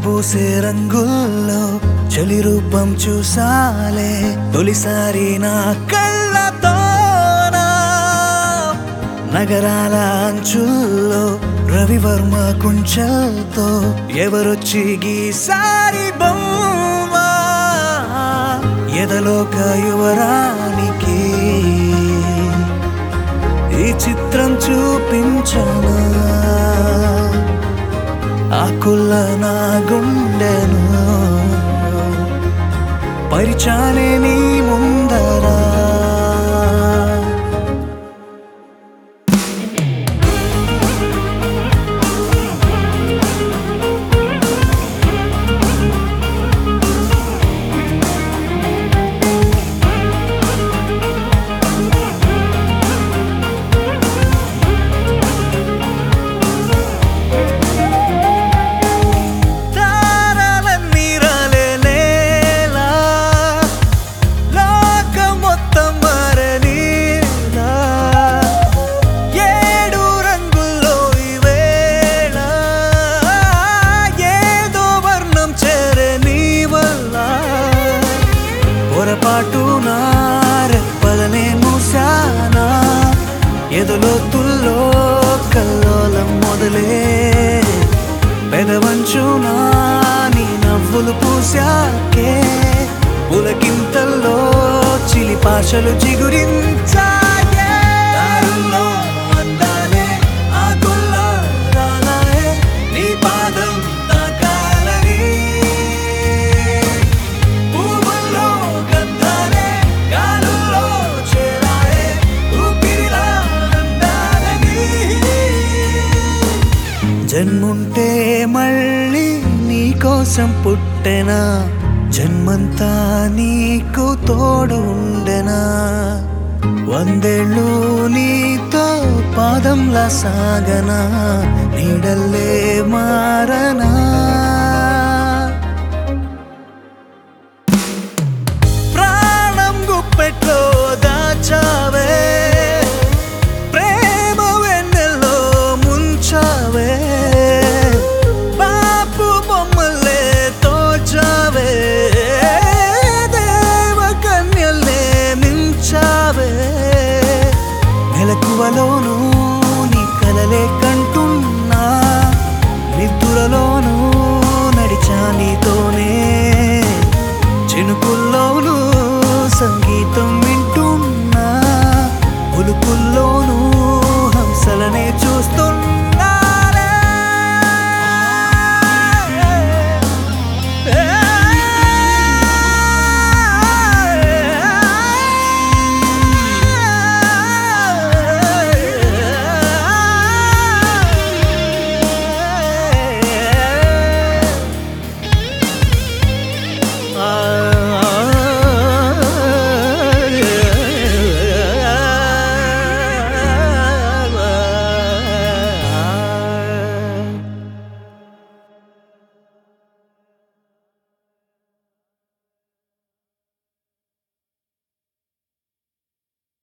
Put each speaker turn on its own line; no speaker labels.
వెలబూసే రంగుల్లో చలి రూపం చూసాలే తొలిసారి నా కళ్ళతోనా నగరాల అంచుల్లో రవివర్మ కుంచల్తో ఎవరొచ్చి గీసారి బొమ్మ ఎదలోక యువరానికి ఈ చిత్రం చూపించనా ఆకుల్ల నా గుండెను పరిచాలే నీ ముందరా తారాలన్నీ రాలేలా లోకం మొత్తం మారనీలా ఏడు రంగుల్లో ఈ వేళ ఏదో వర్ణం చేరే నీ వల్ల పొరపాటు నా రెప్పలనే మూసానా ఎదులోతుల్లో కల్లోలం మొదలే పెదవంచునా నీ నవ్వులు పూసాకే పులకింతల్లో చిలి పాషలు చిగురించాయే దారుల్లో అందాలే ఆకుల్లో రాలాయే నీ పాదం తాకాలని పువ్వుల్లో గంధాలే గాలుల్లో చేరాయే ఊపిరిలా అందాలని జన్ముంటే మళ్ళీ నీకోసం పుట్టెనా జన్మంతా నీకు తోడు ఉండెనా వందేళ్ళు నీతో పాదంలా సాగనా నీడల్లే మారనా ప్రాణం గుప్పెట్లో దాచావే ప్రేమ వెన్నెల్లో ముంచావే బాపు బొమ్మలే తోచావే దేవ కన్యల్లే మించావే మెలకువలోనూ నీ కలలే కంటున్నా నిద్దురలోనూ నడిచా నీతోనే చినుకుల్లోనూ సంగీతం వింటున్నా ఉలుకుల్లోనూ